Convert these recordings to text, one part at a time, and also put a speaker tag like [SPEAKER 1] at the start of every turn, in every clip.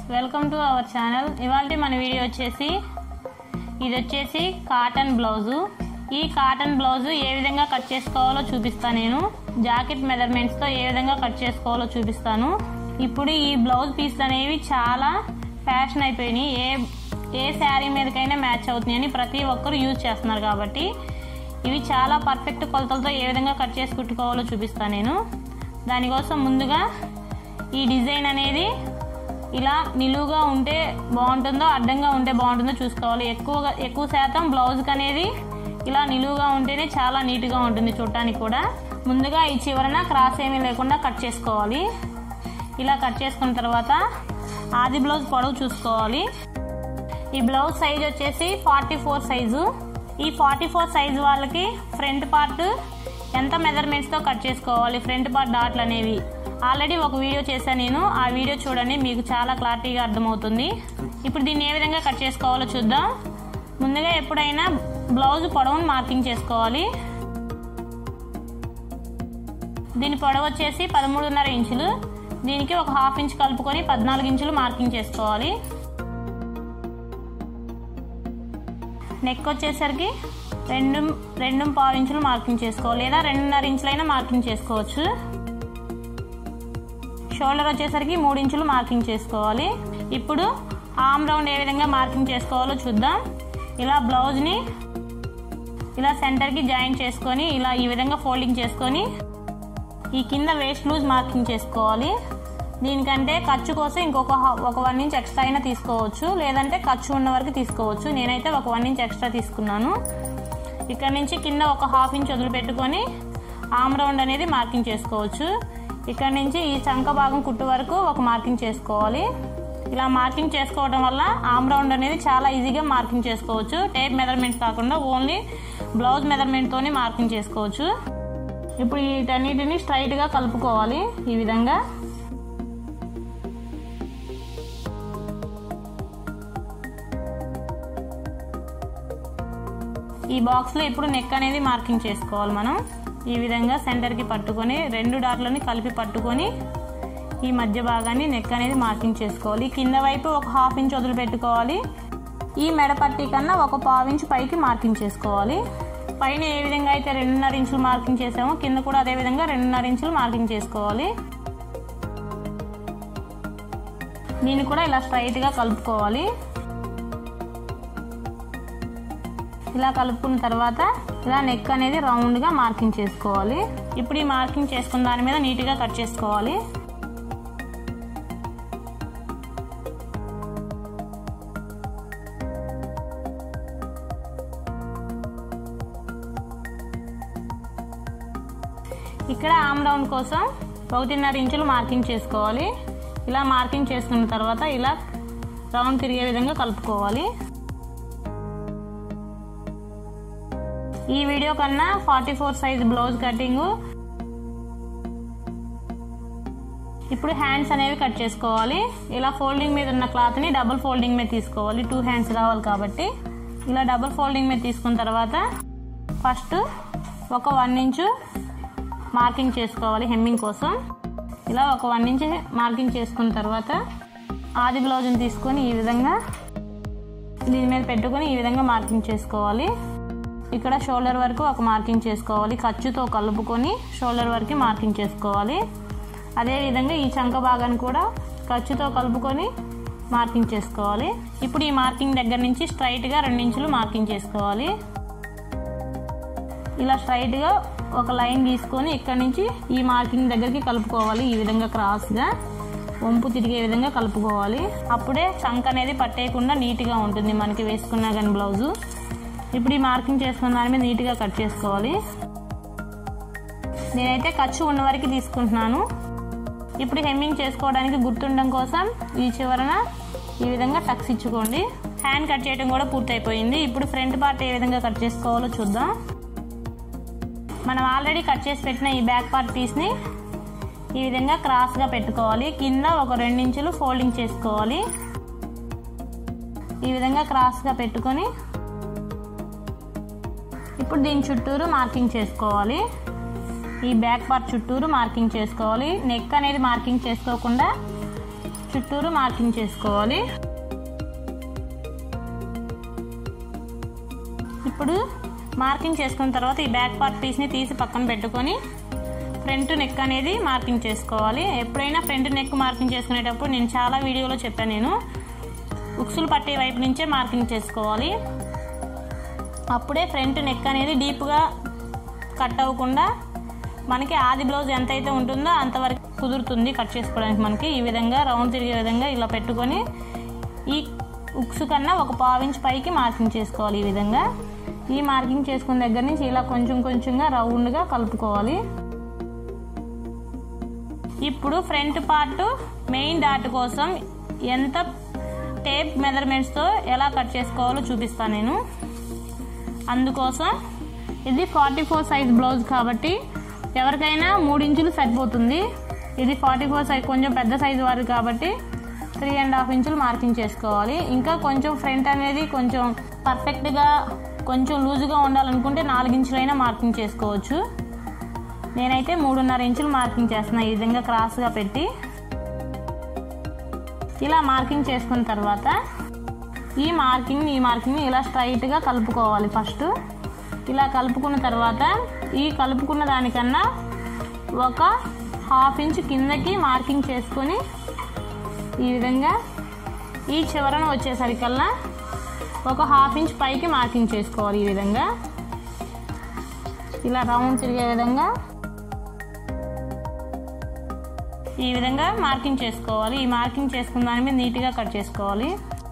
[SPEAKER 1] welcome to our channel ఇవాళ మన video వచ్చేసి ఇది వచ్చేసి కాటన్ బ్లౌజు ఈ కాటన్ బ్లౌజు ఏ విధంగా కట్ చేసుకోవాలో చూపిస్తాను నేను జాకెట్ మెజర్మెంట్స్తో ఏ విధంగా కట్ చేసుకోవాలో చూపిస్తాను ఇప్పుడు ఈ బ్లౌజ్ పీస్లు అనేవి చాలా ఫ్యాషన్ అయిపోయినాయి ఏ ఏ శారీ మీదకైనా మ్యాచ్ అవుతున్నాయని ప్రతి ఒక్కరు యూజ్ చేస్తున్నారు కాబట్టి ఇవి చాలా పర్ఫెక్ట్ కొలతలతో ఏ విధంగా కట్ చేసి కుట్టుకోవాలో చూపిస్తాను నేను దానికోసం ముందుగా ఈ డిజైన్ అనేది ఇలా నిలువుగా ఉంటే బాగుంటుందో అడ్డంగా ఉంటే బాగుంటుందో చూసుకోవాలి ఎక్కువగా ఎక్కువ శాతం బ్లౌజ్కి అనేది ఇలా నిలువుగా ఉంటేనే చాలా నీట్గా ఉంటుంది చూడటానికి కూడా ముందుగా ఈ చివరన క్రాస్ ఏమీ లేకుండా కట్ చేసుకోవాలి ఇలా కట్ చేసుకున్న తర్వాత ఆది బ్లౌజ్ పొడవు చూసుకోవాలి ఈ బ్లౌజ్ సైజ్ వచ్చేసి ఫార్టీ ఫోర్ సైజు ఈ ఫార్టీ ఫోర్ సైజు వాళ్ళకి ఫ్రంట్ పార్ట్ ఎంత మెజర్మెంట్స్తో కట్ చేసుకోవాలి ఫ్రంట్ పార్ట్ డాట్లు అనేవి ఆల్రెడీ ఒక వీడియో చేశాను నేను ఆ వీడియో చూడండి మీకు చాలా క్లారిటీగా అర్థమవుతుంది ఇప్పుడు దీన్ని ఏ విధంగా కట్ చేసుకోవాలో చూద్దాం ముందుగా ఎప్పుడైనా బ్లౌజ్ పొడవును మార్కింగ్ చేసుకోవాలి దీని పొడవు వచ్చేసి పదమూడున్నర ఇంచులు దీనికి ఒక హాఫ్ ఇంచ్ కలుపుకొని పద్నాలుగు ఇంచులు మార్కింగ్ చేసుకోవాలి నెక్ వచ్చేసరికి రెండు రెండు పావు ఇంచులు మార్కింగ్ చేసుకోవాలి లేదా రెండున్నర ఇంచులైనా మార్కింగ్ చేసుకోవచ్చు షోల్డర్ వచ్చేసరికి మూడు ఇంచులు మార్కింగ్ చేసుకోవాలి ఇప్పుడు ఆమ్ రౌండ్ ఏ విధంగా మార్కింగ్ చేసుకోవాలో చూద్దాం ఇలా బ్లౌజ్ని ఇలా సెంటర్కి జాయిన్ చేసుకొని ఇలా ఈ విధంగా ఫోల్డింగ్ చేసుకొని ఈ కింద వేస్ట్ లూజ్ మార్కింగ్ చేసుకోవాలి దీనికంటే ఖర్చు కోసం ఇంకొక హా- ఒక వన్ ఇంచ్ ఎక్స్ట్రా అయినా తీసుకోవచ్చు లేదంటే ఖర్చు ఉన్న వరకు తీసుకోవచ్చు నేనైతే ఒక వన్ ఇంచ్ ఎక్స్ట్రా తీసుకున్నాను ఇక్కడ నుంచి కింద ఒక హాఫ్ ఇంచ్ వదిలిపెట్టుకొని ఆమ్ రౌండ్ అనేది మార్కింగ్ చేసుకోవచ్చు ఇక్కడ నుంచి ఈ చంక భాగం కుట్టు వరకు ఒక మార్కింగ్ చేసుకోవాలి ఇలా మార్కింగ్ చేసుకోవడం వల్ల ఆమ్ రౌండ్ అనేది చాలా ఈజీగా మార్కింగ్ చేసుకోవచ్చు టేప్ మెజర్మెంట్ కాకుండా ఓన్లీ బ్లౌజ్ మెజర్మెంట్తోనే మార్కింగ్ చేసుకోవచ్చు ఇప్పుడు వీటన్నిటిని స్ట్రైట్గా కలుపుకోవాలి ఈ విధంగా ఈ బాక్స్లో ఇప్పుడు నెక్ అనేది మార్కింగ్ చేసుకోవాలి మనం ఈ విధంగా సెంటర్కి పట్టుకొని రెండు డాట్లని కలిపి పట్టుకొని ఈ మధ్య భాగాన్ని నెక్ అనేది మార్కింగ్ చేసుకోవాలి కింద వైపు ఒక హాఫ్ ఇంచ్ వదిలిపెట్టుకోవాలి ఈ మెడ పట్టీ కన్నా ఒక పావు ఇంచ్ పైకి మార్కింగ్ చేసుకోవాలి పైన ఏ విధంగా అయితే రెండున్నర ఇంచులు మార్కింగ్ చేసామో కింద కూడా అదే విధంగా రెండున్నర ఇంచులు మార్కింగ్ చేసుకోవాలి దీన్ని కూడా ఇలా స్ట్రైట్గా కలుపుకోవాలి ఇలా కలుపుకున్న తర్వాత ఇలా నెక్ అనేది రౌండ్గా మార్కింగ్ చేసుకోవాలి ఇప్పుడు ఈ మార్కింగ్ చేసుకున్న దాని మీద నీట్గా కట్ చేసుకోవాలి ఇక్కడ ఆమ్ రౌండ్ కోసం ఒకటిన్నర ఇంచులు మార్కింగ్ చేసుకోవాలి ఇలా మార్కింగ్ చేసుకున్న తర్వాత ఇలా రౌండ్ తిరిగే విధంగా కలుపుకోవాలి ఈ వీడియో కన్నా forty four size blouse cutting ఇప్పుడు హ్యాండ్స్ అనేవి కట్ చేసుకోవాలి ఇలా ఫోల్డింగ్ మీద ఉన్న క్లాత్ని డబుల్ ఫోల్డింగ్ మీద తీసుకోవాలి టూ హ్యాండ్స్ రావాలి కాబట్టి ఇలా డబుల్ ఫోల్డింగ్ మీద తీసుకున్న తర్వాత ఫస్ట్ ఒక వన్ ఇంచు మార్కింగ్ చేసుకోవాలి హెమ్మింగ్ కోసం ఇలా ఒక వన్ ఇంచ్ మార్కింగ్ చేసుకున్న తర్వాత ఆది బ్లౌజ్ని తీసుకొని ఈ విధంగా దీని మీద పెట్టుకొని ఈ విధంగా మార్కింగ్ చేసుకోవాలి ఇక్కడ షోల్డర్ వరకు ఒక మార్కింగ్ చేసుకోవాలి ఖర్చుతో కలుపుకొని షోల్డర్ వరకు మార్కింగ్ చేసుకోవాలి అదేవిధంగా ఈ చంక భాగాన్ని కూడా ఖర్చుతో కలుపుకొని మార్కింగ్ చేసుకోవాలి ఇప్పుడు ఈ మార్కింగ్ దగ్గర నుంచి స్ట్రైట్గా రెండించులు మార్కింగ్ చేసుకోవాలి ఇలా స్ట్రైట్గా ఒక లైన్ గీసుకొని ఇక్కడ నుంచి ఈ మార్కింగ్ దగ్గరికి కలుపుకోవాలి ఈ విధంగా క్రాస్గా వంపు తిరిగే విధంగా కలుపుకోవాలి అప్పుడే చంక అనేది పట్టేయకుండా నీట్గా ఉంటుంది మనకి వేసుకున్నా కానీ బ్లౌజు ఇప్పుడు ఈ మార్కింగ్ చేసుకున్న దాని మీద నీట్గా కట్ చేసుకోవాలి నేనైతే ఖర్చు ఉన్న వరకు తీసుకుంటున్నాను ఇప్పుడు హెమ్మింగ్ చేసుకోవడానికి గుర్తుండడం కోసం ఈ చివరన ఈ విధంగా టక్స్ ఇచ్చుకోండి హ్యాండ్ కట్ చేయడం కూడా పూర్తయిపోయింది ఇప్పుడు ఫ్రంట్ పార్ట్ ఏ విధంగా కట్ చేసుకోవాలో చూద్దాం మనం ఆల్రెడీ కట్ చేసి పెట్టిన ఈ బ్యాక్ పార్ట్ పీస్ని ఈ విధంగా క్రాస్గా పెట్టుకోవాలి కింద ఒక రెండించులు ఫోల్డింగ్ చేసుకోవాలి ఈ విధంగా క్రాస్గా పెట్టుకొని ఇప్పుడు దీని చుట్టూరు మార్కింగ్ చేసుకోవాలి ఈ బ్యాక్ పార్ట్ చుట్టూరు మార్కింగ్ చేసుకోవాలి నెక్ అనేది మార్కింగ్ చేసుకోకుండా చుట్టూరు మార్కింగ్ చేసుకోవాలి ఇప్పుడు మార్కింగ్ చేసుకున్న తర్వాత ఈ బ్యాక్ పార్ట్ పీస్ని తీసి పక్కన పెట్టుకొని ఫ్రంట్ నెక్ అనేది మార్కింగ్ చేసుకోవాలి ఎప్పుడైనా ఫ్రంట్ నెక్ మార్కింగ్ చేసుకునేటప్పుడు నేను చాలా వీడియోలో చెప్పాను నేను ఉక్సులు పట్టే వైపు నుంచే మార్కింగ్ చేసుకోవాలి అప్పుడే ఫ్రంట్ నెక్ అనేది డీప్గా కట్ అవ్వకుండా మనకి ఆది బ్లౌజ్ ఎంతైతే ఉంటుందో అంతవరకు కుదురుతుంది కట్ చేసుకోవడానికి మనకి ఈ విధంగా రౌండ్ తిరిగే విధంగా ఇలా పెట్టుకొని ఈ ఉక్స్ కన్నా ఒక పావించ్ పైకి మార్కింగ్ చేసుకోవాలి ఈ విధంగా ఈ మార్కింగ్ చేసుకున్న దగ్గర నుంచి ఇలా కొంచెం కొంచెంగా రౌండ్గా కలుపుకోవాలి ఇప్పుడు ఫ్రంట్ పార్ట్ మెయిన్ డాట్ కోసం ఎంత టేప్ మెజర్మెంట్స్తో ఎలా కట్ చేసుకోవాలో చూపిస్తాను నేను అందుకోసం ఇది ఫార్టీ ఫోర్ సైజ్ బ్లౌజ్ కాబట్టి ఎవరికైనా మూడు ఇంచులు సరిపోతుంది ఇది ఫార్టీ ఫోర్ సైజ్ కొంచెం పెద్ద సైజు వారు కాబట్టి త్రీ అండ్ హాఫ్ ఇంచులు మార్కింగ్ చేసుకోవాలి ఇంకా కొంచెం ఫ్రంట్ అనేది కొంచెం పర్ఫెక్ట్గా కొంచెం లూజుగా ఉండాలనుకుంటే నాలుగు ఇంచులైనా మార్కింగ్ చేసుకోవచ్చు నేనైతే మూడున్నర ఇంచులు మార్కింగ్ చేస్తున్నా ఈ విధంగా క్రాస్గా పెట్టి ఇలా మార్కింగ్ చేసుకున్న తర్వాత ఈ మార్కింగ్ ఈ మార్కింగ్ ఇలా స్ట్రైట్గా కలుపుకోవాలి ఫస్ట్ ఇలా కలుపుకున్న తర్వాత ఈ కలుపుకున్న దానికన్నా ఒక హాఫ్ ఇంచ్ కిందకి మార్కింగ్ చేసుకొని ఈ విధంగా ఈ చివరన వచ్చేసరికల్లా ఒక హాఫ్ ఇంచ్ పైకి మార్కింగ్ చేసుకోవాలి ఈ విధంగా ఇలా రౌండ్ తిరిగే విధంగా ఈ విధంగా మార్కింగ్ చేసుకోవాలి ఈ మార్కింగ్ చేసుకున్న దాని మీద నీట్గా కట్ చేసుకోవాలి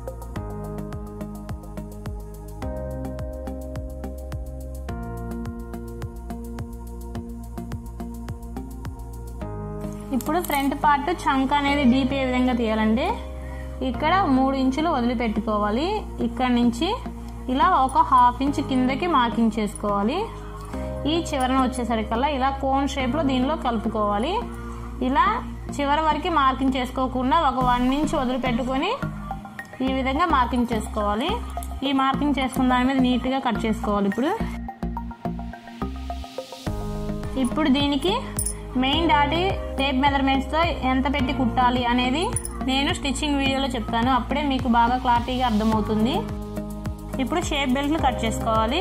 [SPEAKER 1] ఇప్పుడు ఫ్రంట్ పార్ట్ చంక్ అనేది డీప్ ఏ విధంగా తీయాలంటే ఇక్కడ మూడు ఇంచులు వదిలిపెట్టుకోవాలి ఇక్కడ నుంచి ఇలా ఒక హాఫ్ ఇంచ్ కిందకి మార్కింగ్ చేసుకోవాలి ఈ చివరన వచ్చేసరికల్లా ఇలా కోన్ షేప్లో దీనిలో కలుపుకోవాలి ఇలా చివరి వరకు మార్కింగ్ చేసుకోకుండా ఒక వన్ ఇంచ్ వదిలిపెట్టుకొని ఈ విధంగా మార్కింగ్ చేసుకోవాలి ఈ మార్కింగ్ చేసుకున్న దాని మీద నీట్గా కట్ చేసుకోవాలి ఇప్పుడు ఇప్పుడు దీనికి మెయిన్ డాటి టేప్ మెజర్మెంట్స్తో ఎంత పెట్టి కుట్టాలి అనేది నేను స్టిచ్చింగ్ వీడియోలో చెప్తాను అప్పుడే మీకు బాగా క్లారిటీగా అర్థమవుతుంది ఇప్పుడు షేప్ బెల్ట్లు కట్ చేసుకోవాలి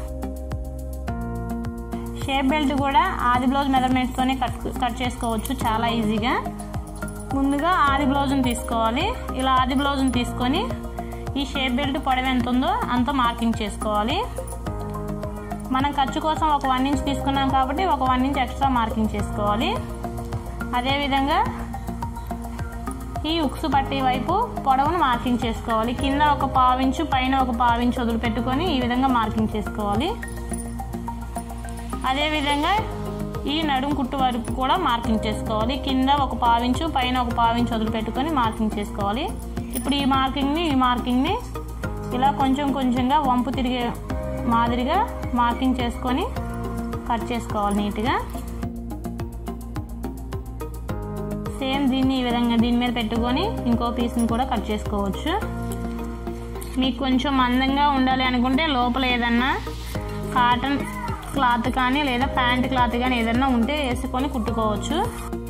[SPEAKER 1] షేప్ బెల్ట్ కూడా ఆది బ్లౌజ్ మెజర్మెంట్స్తోనే కట్ కట్ చేసుకోవచ్చు చాలా ఈజీగా ముందుగా ఆది బ్లౌజ్ని తీసుకోవాలి ఇలా ఆది బ్లౌజ్ని తీసుకొని ఈ షేప్ బెల్ట్ పొడవు ఎంత ఉందో అంత మార్కింగ్ చేసుకోవాలి మనం ఖర్చు కోసం ఒక వన్ ఇంచ్ తీసుకున్నాం కాబట్టి ఒక వన్ ఇంచ్ ఎక్స్ట్రా మార్కింగ్ చేసుకోవాలి అదేవిధంగా ఈ ఉక్సు పట్టి వైపు పొడవును మార్కింగ్ చేసుకోవాలి కింద ఒక పావించు పైన ఒక పావించు వదిలిపెట్టుకొని ఈ విధంగా మార్కింగ్ చేసుకోవాలి అదేవిధంగా ఈ నడుం కుట్టు వరకు కూడా మార్కింగ్ చేసుకోవాలి కింద ఒక పావించు పైన ఒక పావించు వదిలిపెట్టుకొని మార్కింగ్ చేసుకోవాలి ఇప్పుడు ఈ మార్కింగ్ని ఈ మార్కింగ్ని ఇలా కొంచెం కొంచెంగా వంపు తిరిగే మాదిరిగా మార్కింగ్ చేసుకొని కట్ చేసుకోవాలి నీట్గా సేమ్ దీన్ని ఈ విధంగా దీని మీద పెట్టుకొని ఇంకో పీస్ని కూడా కట్ చేసుకోవచ్చు మీకు కొంచెం మందంగా ఉండాలి అనుకుంటే లోపల ఏదన్నా కాటన్ క్లాత్ కానీ లేదా ప్యాంట్ క్లాత్ కానీ ఏదన్నా ఉంటే వేసుకొని కుట్టుకోవచ్చు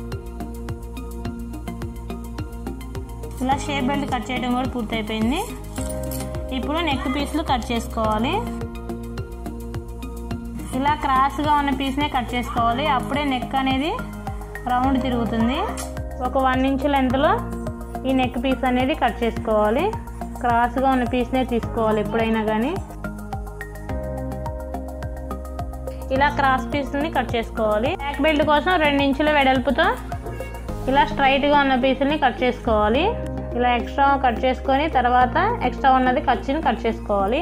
[SPEAKER 1] ఇలా షేప్ బెల్ట్ కట్ చేయడం కూడా పూర్తయిపోయింది ఇప్పుడు నెక్ పీస్లు కట్ చేసుకోవాలి ఇలా క్రాస్గా ఉన్న పీస్నే కట్ చేసుకోవాలి అప్పుడే నెక్ అనేది రౌండ్ తిరుగుతుంది ఒక వన్ ఇంచ్ లెంత్లో ఈ నెక్ పీస్ అనేది కట్ చేసుకోవాలి క్రాస్గా ఉన్న పీస్నే తీసుకోవాలి ఎప్పుడైనా కానీ ఇలా క్రాస్ పీస్ని కట్ చేసుకోవాలి బ్యాక్ బెల్ట్ కోసం రెండు ఇంచుల వెడల్పుతో ఇలా స్ట్రైట్గా ఉన్న పీసుల్ని కట్ చేసుకోవాలి ఇలా ఎక్స్ట్రా కట్ చేసుకొని తర్వాత ఎక్స్ట్రా ఉన్నది ఖర్చుని కట్ చేసుకోవాలి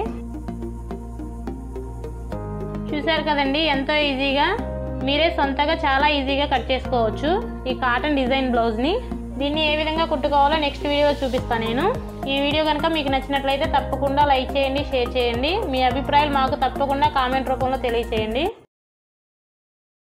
[SPEAKER 1] చూసారు కదండి ఎంతో ఈజీగా మీరే సొంతగా చాలా ఈజీగా కట్ చేసుకోవచ్చు ఈ కాటన్ డిజైన్ బ్లౌజ్ని దీన్ని ఏ విధంగా కుట్టుకోవాలో నెక్స్ట్ వీడియో చూపిస్తాను నేను ఈ వీడియో కనుక మీకు నచ్చినట్లయితే తప్పకుండా లైక్ చేయండి షేర్ చేయండి మీ అభిప్రాయాలు మాకు తప్పకుండా కామెంట్ రూపంలో తెలియచేయండి